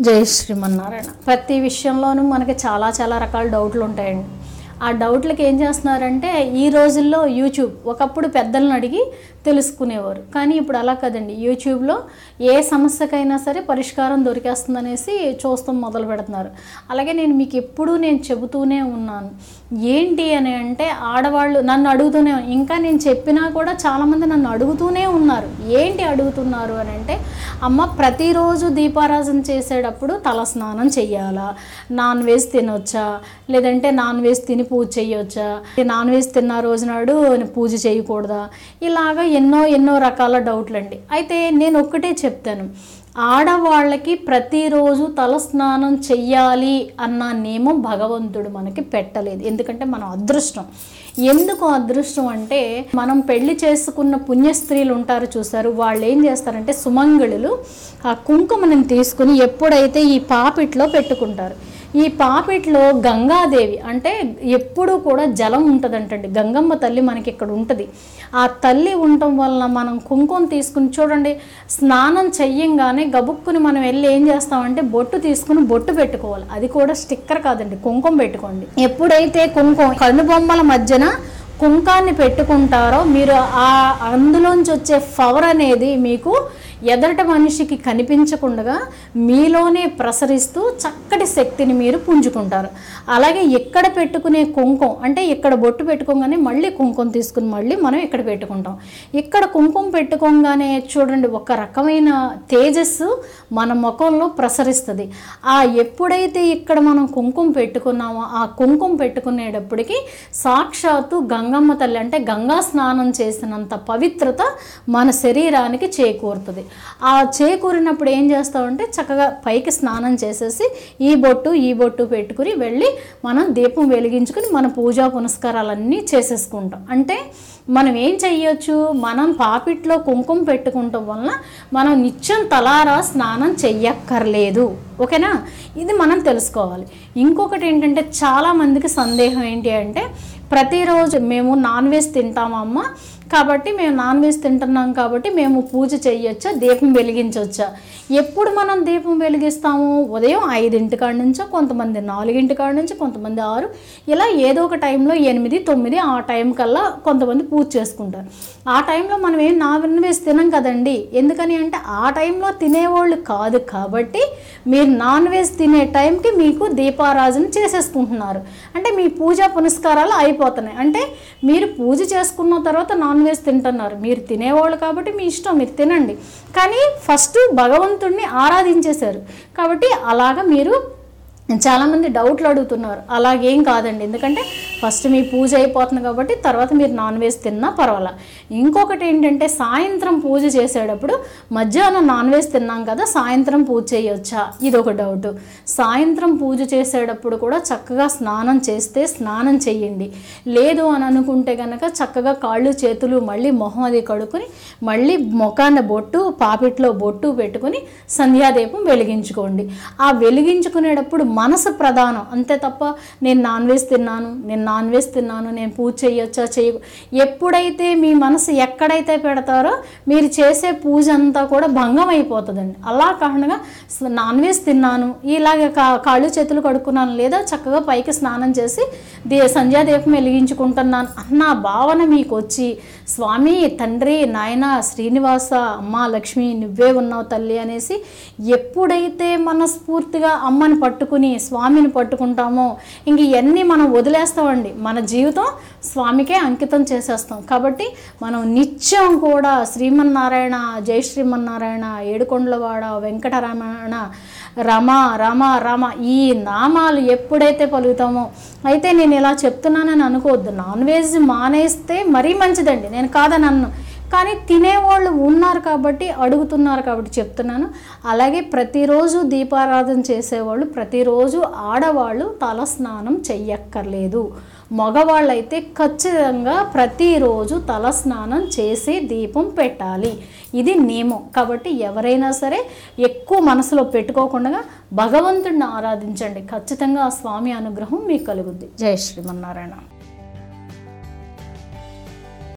జై శ్రీమన్నారాయణ ప్రతి విషయంలోనూ మనకి చాలా చాలా రకాల డౌట్లు ఉంటాయండి ఆ డౌట్లకి ఏం చేస్తున్నారంటే ఈ రోజుల్లో యూట్యూబ్ ఒకప్పుడు పెద్దలను అడిగి తెలుసుకునేవారు కానీ ఇప్పుడు అలా కదండి యూట్యూబ్లో ఏ సమస్యకైనా సరే పరిష్కారం దొరికేస్తుందనేసి చూస్తాం మొదలు పెడుతున్నారు అలాగే నేను మీకు ఎప్పుడూ నేను చెబుతూనే ఉన్నాను ఏంటి అని అంటే ఆడవాళ్ళు నన్ను అడుగుతూనే ఇంకా నేను చెప్పినా కూడా చాలామంది నన్ను అడుగుతూనే ఉన్నారు ఏంటి అడుగుతున్నారు అని అంటే అమ్మ ప్రతిరోజు దీపారాధన చేసేటప్పుడు తల స్నానం చెయ్యాలా నాన్ వెజ్ తినొచ్చా లేదంటే నాన్ వెజ్ తిని పూజ చేయొచ్చా నాన్ వెజ్ తిన్న రోజు నాడు పూజ చేయకూడదా ఇలాగా ఎన్నో ఎన్నో రకాల డౌట్లు అండి అయితే నేను ఒక్కటే చెప్తాను ఆడవాళ్ళకి ప్రతిరోజు తల స్నానం చెయ్యాలి అన్న నియమం భగవంతుడు మనకి పెట్టలేదు ఎందుకంటే మన అదృష్టం ఎందుకు అదృష్టం అంటే మనం పెళ్లి చేసుకున్న పుణ్య స్త్రీలు ఉంటారు చూసారు వాళ్ళు ఏం చేస్తారంటే సుమంగళులు ఆ కుంకుమని తీసుకుని ఎప్పుడైతే ఈ పాపిట్లో పెట్టుకుంటారు ఈ పాపిట్లో గంగాదేవి అంటే ఎప్పుడూ కూడా జలం ఉంటుందంటండి గంగమ్మ తల్లి మనకి ఇక్కడ ఉంటుంది ఆ తల్లి ఉండటం వలన మనం కుంకుమ తీసుకుని చూడండి స్నానం చెయ్యంగానే గబుక్కుని మనం వెళ్ళి ఏం చేస్తామంటే బొట్టు తీసుకుని బొట్టు పెట్టుకోవాలి అది కూడా స్టిక్కర్ కాదండి కుంకుమ పెట్టుకోండి ఎప్పుడైతే కుంకుమ కనుబొమ్మల మధ్యన కుంకాన్ని పెట్టుకుంటారో మీరు ఆ అందులోంచి వచ్చే పవర్ అనేది మీకు ఎదట మనిషికి కనిపించకుండా మీలోనే ప్రసరిస్తూ చక్కటి శక్తిని మీరు పుంజుకుంటారు అలాగే ఎక్కడ పెట్టుకునే కుంకుమ అంటే ఇక్కడ బొట్టు పెట్టుకోగానే మళ్ళీ కుంకుమ తీసుకుని మళ్ళీ మనం ఇక్కడ పెట్టుకుంటాం ఇక్కడ కుంకుమ పెట్టుకోగానే చూడండి ఒక రకమైన తేజస్సు మన ముఖంలో ప్రసరిస్తుంది ఆ ఎప్పుడైతే ఇక్కడ మనం కుంకుమ పెట్టుకున్నామో ఆ కుంకుమ పెట్టుకునేటప్పటికి సాక్షాత్తు గంగమ్మ తల్లి అంటే గంగా స్నానం చేసినంత పవిత్రత మన శరీరానికి చేకూరుతుంది ఆ చేకూరినప్పుడు ఏం చేస్తామంటే చక్కగా పైకి స్నానం చేసేసి ఈ బొట్టు ఈ బొట్టు పెట్టుకుని వెళ్ళి మనం దీపం వెలిగించుకుని మన పూజా పునస్కారాలన్నీ చేసేసుకుంటాం అంటే మనం ఏం చెయ్యొచ్చు మనం పాపిట్లో కుంకుమ పెట్టుకుంటాం వలన మనం నిత్యం తలారా స్నానం చెయ్యక్కర్లేదు ఓకేనా ఇది మనం తెలుసుకోవాలి ఇంకొకటి ఏంటంటే చాలామందికి సందేహం ఏంటి అంటే ప్రతిరోజు మేము నాన్ వెజ్ తింటామమ్మా కాబట్టి మేము నాన్ వెజ్ తింటున్నాం కాబట్టి మేము పూజ చేయొచ్చా దీపం వెలిగించవచ్చా ఎప్పుడు మనం దీపం వెలిగిస్తాము ఉదయం ఐదింటి కాడ నుంచో కొంతమంది నాలుగింటి కాడ నుంచి కొంతమంది ఆరు ఇలా ఏదో ఒక టైంలో ఎనిమిది తొమ్మిది ఆ టైం కల్లా కొంతమంది పూజ చేసుకుంటారు ఆ టైంలో మనం ఏం నాన్ వెజ్ తినం కదండి ఎందుకని అంటే ఆ టైంలో తినేవాళ్ళు కాదు కాబట్టి మీరు నాన్ వెజ్ తినే టైంకి మీకు దీపారాజన చేసేసుకుంటున్నారు అంటే మీ పూజా పునస్కారాలు అయిపోతున్నాయి అంటే మీరు పూజ చేసుకున్న తర్వాత నాన్ వెజ్ తింటున్నారు మీరు తినేవాళ్ళు కాబట్టి మీ ఇష్టం మీరు తినండి కానీ ఫస్ట్ భగవంతుడిని ఆరాధించేశారు కాబట్టి అలాగా మీరు చాలామంది డౌట్లు అడుగుతున్నారు అలాగేం కాదండి ఎందుకంటే ఫస్ట్ మీ పూజ అయిపోతుంది కాబట్టి తర్వాత మీరు నాన్ వెజ్ తిన్నా పర్వాలా ఇంకొకటి ఏంటంటే సాయంత్రం పూజ చేసేటప్పుడు మధ్యాహ్నం నాన్ వెజ్ తిన్నాం కదా సాయంత్రం పూజ చేయొచ్చా ఇది ఒక డౌట్ సాయంత్రం పూజ చేసేటప్పుడు కూడా చక్కగా స్నానం చేస్తే స్నానం చేయండి లేదు అని అనుకుంటే కనుక చక్కగా కాళ్ళు చేతులు మళ్ళీ మొహం అది కడుక్కుని మళ్ళీ ముఖాన్ని బొట్టు పాపిట్లో బొట్టు పెట్టుకుని సంధ్యాదీపం వెలిగించుకోండి ఆ వెలిగించుకునేటప్పుడు మనసు ప్రధానం అంతే తప్ప నేను నాన్ వెజ్ తిన్నాను నేను నాన్ వెజ్ తిన్నాను నేను పూజ చేయొచ్చా చేయ ఎప్పుడైతే మీ మనసు ఎక్కడైతే పెడతారో మీరు చేసే పూజ అంతా కూడా భంగం అయిపోతుందండి అలా కారణంగా స- నాన్ వెజ్ తిన్నాను ఇలాగ కా కాళ్ళు చేతులు కడుక్కున్నాను లేదా చక్కగా పైకి స్నానం చేసి దే సంధ్యాదీపం వెలిగించుకుంటున్నాను అన్న భావన మీకు వచ్చి స్వామి తండ్రి నాయన శ్రీనివాస అమ్మ లక్ష్మి నువ్వే ఉన్నావు తల్లి అనేసి ఎప్పుడైతే మనస్ఫూర్తిగా అమ్మని పట్టుకుని స్వామిని పట్టుకుంటామో ఇంక ఇవన్నీ మనం వదిలేస్తామండి మన జీవితం స్వామికే అంకితం చేసేస్తాం కాబట్టి మనం నిత్యం కూడా శ్రీమన్నారాయణ జై శ్రీమన్నారాయణ ఏడుకొండలవాడ వెంకటరమణ రమ రమ రమ ఈ నామాలు ఎప్పుడైతే పలుకుతామో అయితే నేను ఇలా చెప్తున్నానని అనుకోవద్దు నాన్ వెజ్ మానేస్తే మరీ మంచిదండి నేను కాదని అన్ను కానీ తినేవాళ్ళు ఉన్నారు కాబట్టి అడుగుతున్నారు కాబట్టి చెప్తున్నాను అలాగే ప్రతిరోజు దీపారాధన చేసేవాళ్ళు ప్రతిరోజు ఆడవాళ్ళు తల స్నానం చెయ్యక్కర్లేదు మగవాళ్ళైతే ఖచ్చితంగా ప్రతిరోజు తల స్నానం చేసి దీపం పెట్టాలి ఇది నియమం కాబట్టి ఎవరైనా సరే ఎక్కువ మనసులో పెట్టుకోకుండా భగవంతుడిని ఆరాధించండి ఖచ్చితంగా ఆ స్వామి అనుగ్రహం మీకు కలుగుద్ది జై శ్రీమన్నారాయణ